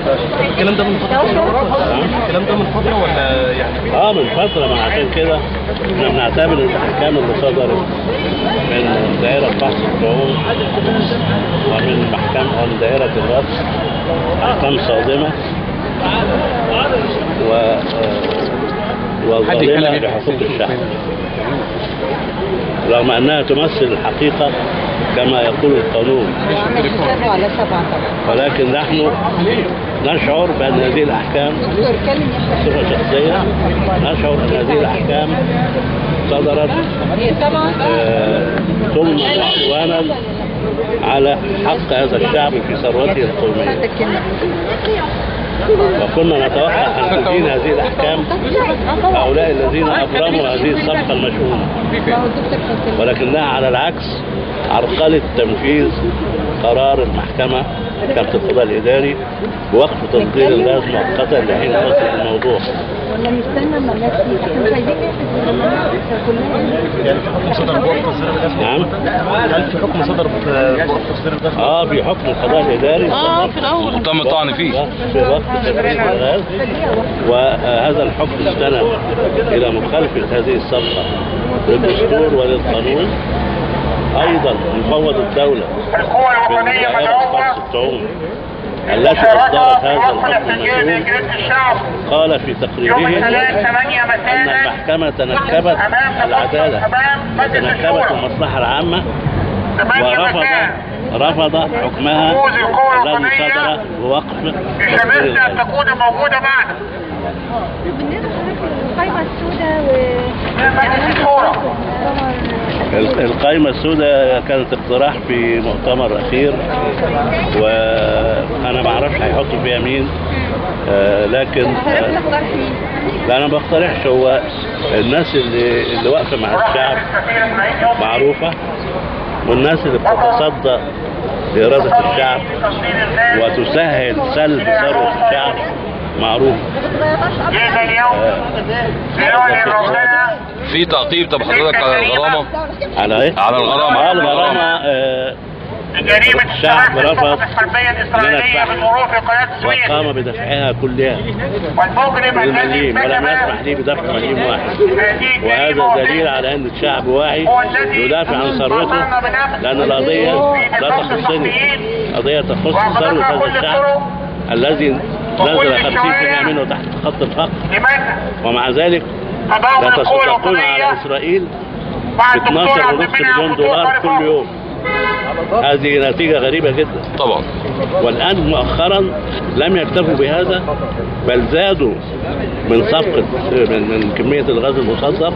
الكلام ده من فتره الكلام ده من فتره ولا يعني اه من فترة ما عشان كده احنا بنعتبر ان الاحكام اللي صدرت من دائرة بحث الشؤون ومن محكمة ومن دائرة الرفض احكام صادمة و آه، وظالمة لحقوق الشعب رغم انها تمثل الحقيقة كما يقول القانون حسابه على سبعة طبعا ولكن نحن نشعر بأن هذه الأحكام دكتور اتكلم يا بصفة شخصية نشعر أن هذه الأحكام صدرت هي سبعة آه، ثم عدوانا على حق هذا الشعب في ثروته القومية خدت الكلمة وكنا نتوقع أن تدين هذه الأحكام هؤلاء الذين أبرموا هذه الصفقة المشؤومة ما هو الدكتور كان ولكنها على العكس عرقلت تنفيذ قرار المحكمة محكمة القضاء الإداري بوقف تصدير الغاز مؤقتا لحين فصل الموضوع ولا نستنى اما الناس تيجي احنا مش عايزين نحجز كلنا يعني في حكم صدر بوقف تصدير الغاز نعم هل في حكم صدر بوقف تصدير الغاز اه في حكم القضاء الإداري اه في الاول وتم الطعن فيه في وقت تفريغ الغاز وهذا الحكم استند إلى مخالفة هذه الصفقة للدستور وللقانون أيضا مفوض الدولة القوى الوطنية بالدائرة مدعوة الخاصة الشؤون التي أصدرت هذا وصل الحكم التسجيل المشهور لجريدة الشعب قال في يوم تقريره الثلاث 8 أن مساء المحكمة تنكبت العدالة وتنكبت المصلحة العامة 8 ورفض مساء رفض حكمها فوز القوى الذي الوطنية صدر بوقف تصدير شملت أن الغاز تكون موجودة معنا بالنسبة للقائمة السوداء و مجلس الشورى ال- القائمة السوداء كانت اقتراح في مؤتمر أخير وأنا ما أعرفش هيحطوا فيها مين آه، لكن حضرتك آه، تختار فيه لا أنا ما بقترحش هو الناس اللي اللي واقفة مع الشعب السفير اسماعيل يوسف معروفة والناس اللي بتتصدى لإرادة الشعب تصدير الغاز وتسهل سلب ثروة الشعب معروف جئنا اليوم لنعلن رفضنا في تعقيب طب حضرتك على الغرامه على ايه؟ على الغرامة. على الغرامة آه، لجريمة الشعب السماح رفض بالخطط الحربية الإسرائيلية من بظروف قناة السويس وقام بدفعها كلها والمجرم الذي بالمليم ولم ارتكب يسمح لي بدفع مليم واحد هذه الجريمة وهذا دليل على ان الشعب واعي يدافع عن ثروته لان القضيه لا تخصني قضيه تخص ثروه هذا الشعب الذي نزل 50% منه تحت خط الفقر لماذا؟ ومع ذلك تضامن لا القوى تستطيعون على الوطنية اسرائيل مع ب الدكتور 12 عبد ونص المنعم مليون فتوح دولار كل عرفات. يوم هذه نتيجة غريبة جدا طبعا والآن مؤخرا لم يكتفوا بهذا بل زادوا من صفقة من, من كمية الغاز المصدر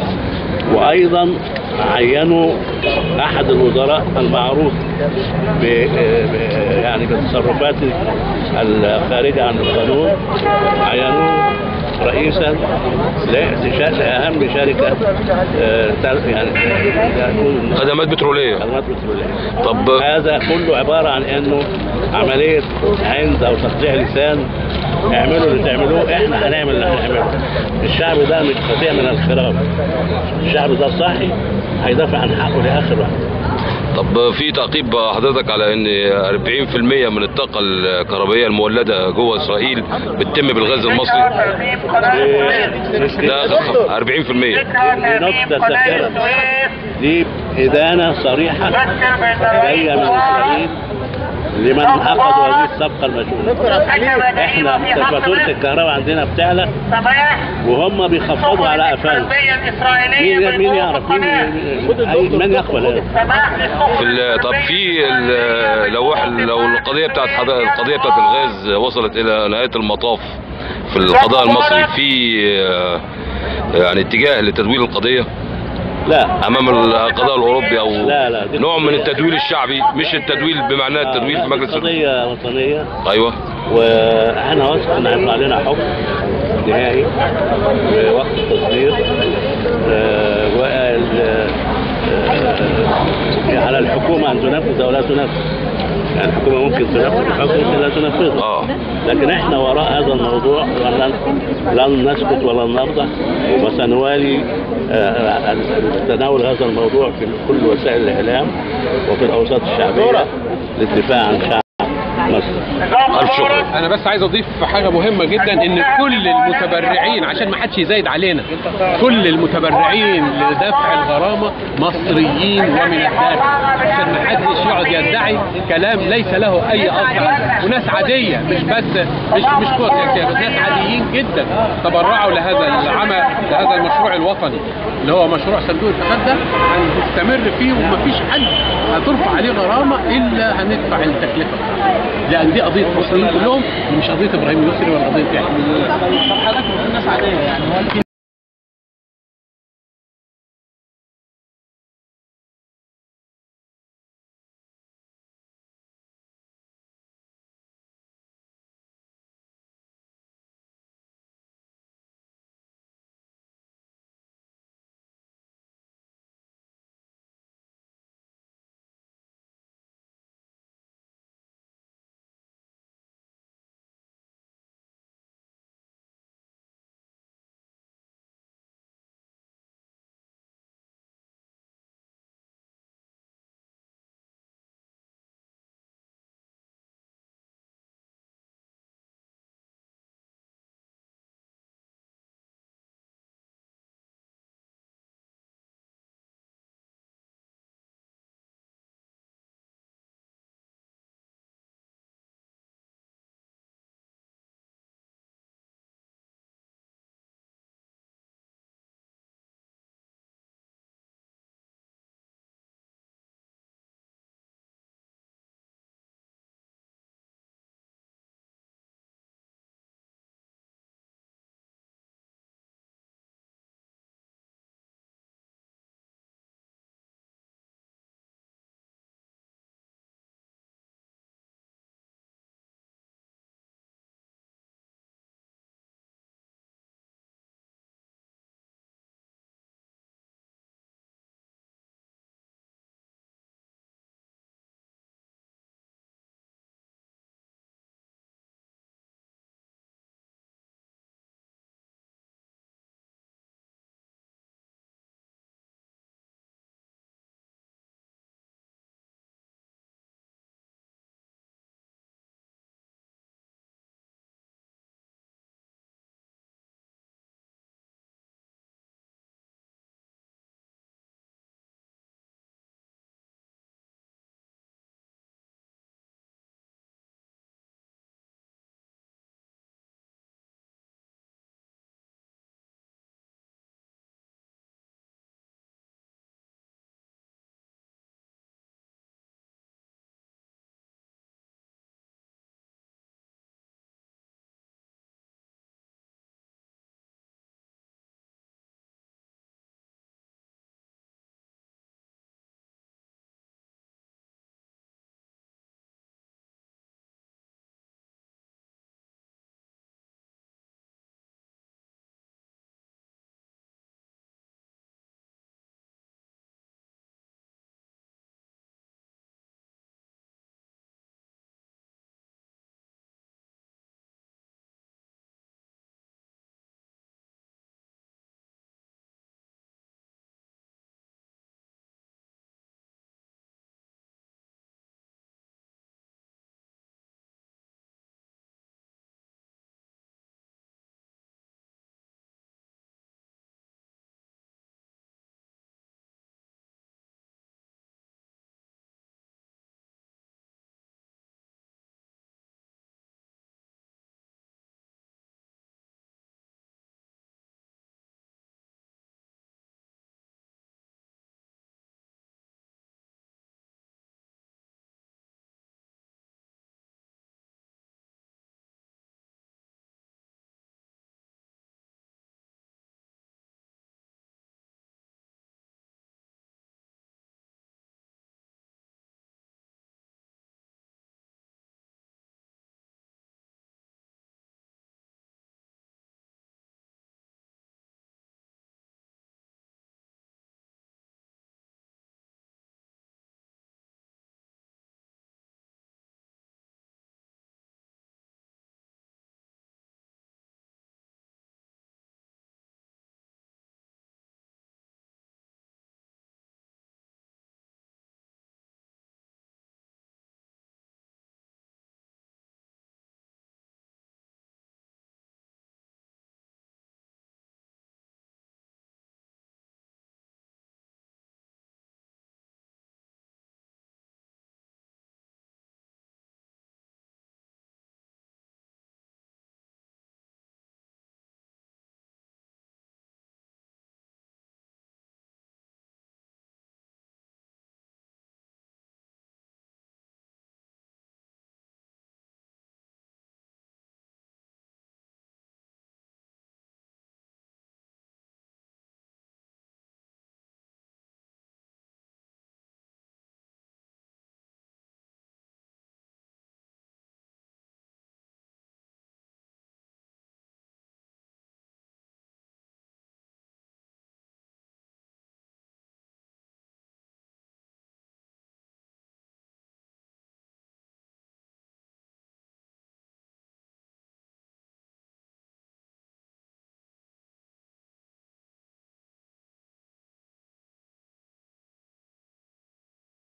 وأيضا عينوا أحد الوزراء المعروف ب ب- يعني بتصرفاته الخارجة عن القانون عينوه رئيسا ل- لشا- لأهم شركة آه، تل- يعني تكون خدمات بتروليه خدمات بترولية طب هذا كله عبارة عن انه عملية عند او تقطيع لسان اعملوا اللي تعملوه احنا هنعمل اللي هنعمله الشعب ده مش قطيع من الخراب الشعب ده صاحي هيدافع عن حقه لاخر واحد طب في تعقيب حضرتك على ان 40% من الطاقه الكهربائيه المولده جوه اسرائيل بتتم بالغاز المصري تهذيب قناة السويس ده 40% ذكرى تهذيب نقطة قناة ساخرة. السويس دي إدانة صريحة ذكر بأن جاية الرئيس من إسرائيل لمن عقدوا هذه الصفقة المشهورة حكم احنا جريمة في حق فاتورة مصر الكهرباء عندنا بتعلى سماح وهم بيخفضوا على قفانا الحربية الإسرائيلية مين مين بظروف يعرف مين القناة. مين- من يقبل هذا سماح للسفن في ال- طب في ال- لو إح- لو القضيه بتاعت حض- القضيه بتاعت الغاز وصلت الى نهايه المطاف في القضاء المصري في آه، يعني اتجاه لتدوير القضيه لا امام القضاء الاوروبي او لا، لا، دي نوع من قضية- التدوير الشعبي مش التدوير بمعنى التدوير في مجلس الشعب. قضية وطنية ايوه واحنا واثق ان هيطلع لنا حكم نهائي بوقت التصدير آه، وال- آه، على الحكومة أن تنفذ أو لا تنفذ يعني الحكومة ممكن تنفذ الحكم ممكن لا تنفذه اه لكن احنا وراء هذا الموضوع ولن لن نسكت ولن نرضى وسنوالي آه، تناول هذا الموضوع في كل وسائل الاعلام وفي الاوساط الشعبيه للدفاع عن شعب مصر الف شكرا انا بس عايز اضيف حاجه مهمه جدا ان كل المتبرعين عشان ما حدش يزايد علينا كل المتبرعين لدفع الغرامه مصريين ومن الداخل عشان ما حدش يقعد يدعي كلام ليس له اي اصل وناس عاديه مش بس مش مش قوى سياسيه بس ناس عاديين جدا تبرعوا لهذا العمل لهذا المشروع الوطني اللي هو مشروع صندوق الانتخاب ده هنستمر فيه ومفيش حد هترفع عليه غرامه الا هندفع التكلفه لان دي قضيه المصريين كلهم مش قضيه ابراهيم يسري ولا قضيه يعني طب حضرتك بتقول ناس عاديه يعني هو